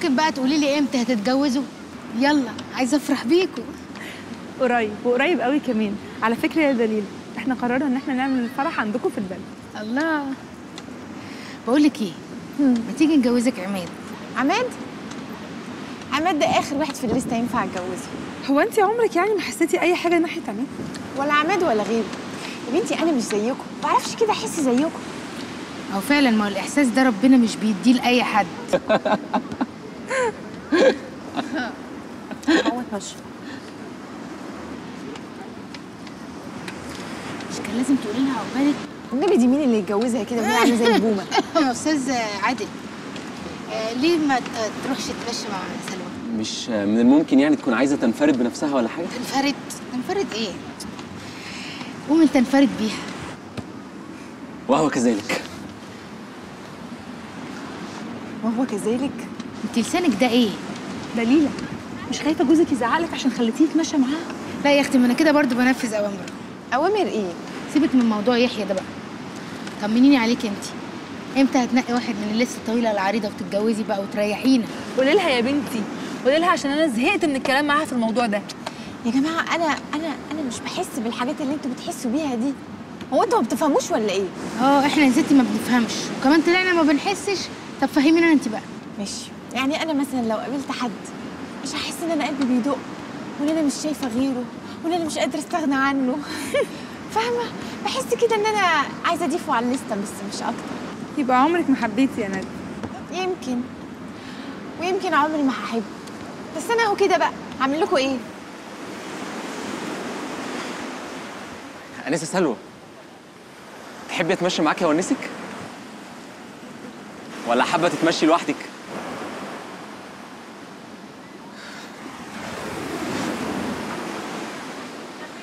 ممكن بقى تقولي لي امتى هتتجوزوا يلا عايزه افرح بيكوا قريب وقريب قوي كمان على فكره يا دليل احنا قررنا ان احنا نعمل الفرح عندكم في البلد الله بقول لك ايه ما تيجي نجوزك عماد عماد عماد ده اخر واحد في الليسته ينفع اتجوزه هو انت عمرك يعني ما حسيتي اي حاجه ناحيه عماد ولا عماد ولا غيره يا بنتي انا مش زيكم ما بعرفش كده احس زيكم او فعلا ما هو الاحساس ده ربنا مش بيديه لاي حد هو اتمشى مش كان لازم تقولي لها عقبالك النبي دي مين اللي يتجوزها كده وهي عامله زي البومه يا استاذ عادل آه، ليه ما ت- تروحش تتمشى مع سلوى مش من الممكن يعني تكون عايزه تنفرد بنفسها ولا حاجه تنفرد تنفرد ايه قوم انت انفرد بيها وهو كذلك وهو كذلك انت لسانك ده ايه دليله مش خايفه جوزك يزعلك عشان خليتيه يتمشى معاها لا يا اختي ما انا كده برضو بنفذ اوامره اوامر ايه سيبك من موضوع يحيى ده بقى طمنيني عليك انت امتى هتنقي واحد من اللسه الطويله العريضه وتتجوزي بقى وتريحينا قولي لها يا بنتي قولي لها عشان انا زهقت من الكلام معاها في الموضوع ده يا جماعه انا انا انا مش بحس بالحاجات اللي انتوا بتحسوا بيها دي هو انتوا ما بتفهموش ولا ايه اه احنا يا ستي ما بنفهمش وكمان طلعنا ما بنحسش طب فهمينا انت بقى ماشي يعني انا مثلا لو قابلت حد مش هحس ان انا قلبي بيدق وان انا مش شايفه غيره وان انا مش قادره استغنى عنه فاهمه بحس كده ان انا عايزه اضيفه على الليسته بس مش اكتر يبقى عمرك ما حبيتي يا ندى يمكن ويمكن عمري ما هحب بس انا اهو كده بقى هعمل لكم ايه انسه سلوى تحبي اتمشى معاكي وانسك ولا حابه تتمشي لوحدك